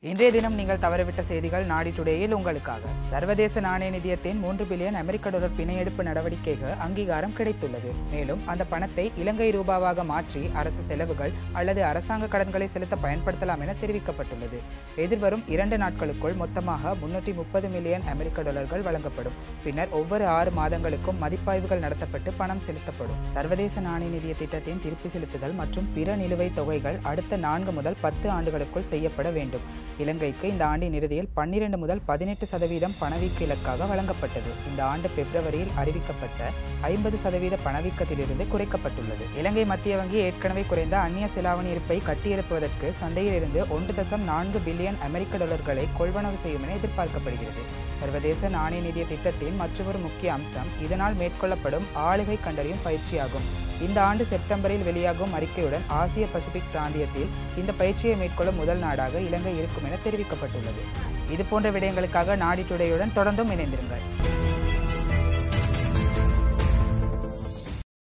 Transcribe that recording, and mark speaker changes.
Speaker 1: இன்றைய தினம் நீங்கள் தவறவிட்ட செய்திகள் நாடி டுடேயில் உங்களுக்காக சர்வதேச நாணய நிதியத்தின் மூன்று பில்லியன் அமெரிக்க டாலர் பிணையெடுப்பு நடவடிக்கைக்கு அங்கீகாரம் கிடைத்துள்ளது மேலும் அந்த பணத்தை இலங்கை ரூபாவாக மாற்றி அரசு செலவுகள் அல்லது அரசாங்க கடன்களை செலுத்த பயன்படுத்தலாம் என தெரிவிக்கப்பட்டுள்ளது எதிர்வரும் இரண்டு நாட்களுக்குள் மொத்தமாக முன்னூற்றி முப்பது மில்லியன் அமெரிக்க டாலர்கள் வழங்கப்படும் பின்னர் ஒவ்வொரு ஆறு மாதங்களுக்கும் மதிப்பாய்வுகள் நடத்தப்பட்டு பணம் செலுத்தப்படும் சர்வதேச நாணய நிதிய திட்டத்தின் திருப்பி செலுத்துதல் மற்றும் பிற நிலுவைத் தொகைகள் அடுத்த நான்கு முதல் பத்து ஆண்டுகளுக்குள் செய்யப்பட வேண்டும் இலங்கைக்கு இந்த ஆண்டின் இறுதியில் பன்னிரண்டு முதல் பதினெட்டு சதவீதம் பணவீக்க இலக்காக வழங்கப்பட்டது இந்த ஆண்டு பிப்ரவரியில் அறிவிக்கப்பட்ட ஐம்பது சதவீத பணவீக்கத்திலிருந்து குறைக்கப்பட்டுள்ளது இலங்கை மத்திய வங்கி ஏற்கனவே குறைந்த அந்நிய செலாவணி இருப்பை கட்டியெழுப்புவதற்கு சந்தையிலிருந்து ஒன்று தசம் நான்கு பில்லியன் அமெரிக்க டாலர்களை கொள்வனவு செய்யும் என எதிர்பார்க்கப்படுகிறது சர்வதேச நாணய நிதிய திட்டத்தின் மற்றொரு முக்கிய அம்சம் இதனால் மேற்கொள்ளப்படும் ஆளுகை கண்டறியும் பயிற்சியாகும் இந்த ஆண்டு செப்டம்பரில் வெளியாகும் அறிக்கையுடன் ஆசிய பசிபிக் பிராந்தியத்தில் இந்த பயிற்சியை மேற்கொள்ளும் முதல் நாடாக இலங்கை இருக்கும் என தெரிவிக்கப்பட்டுள்ளது இது போன்ற விடயங்களுக்காக நாடி டுடேயுடன் தொடர்ந்தும் இணைந்திருங்கள்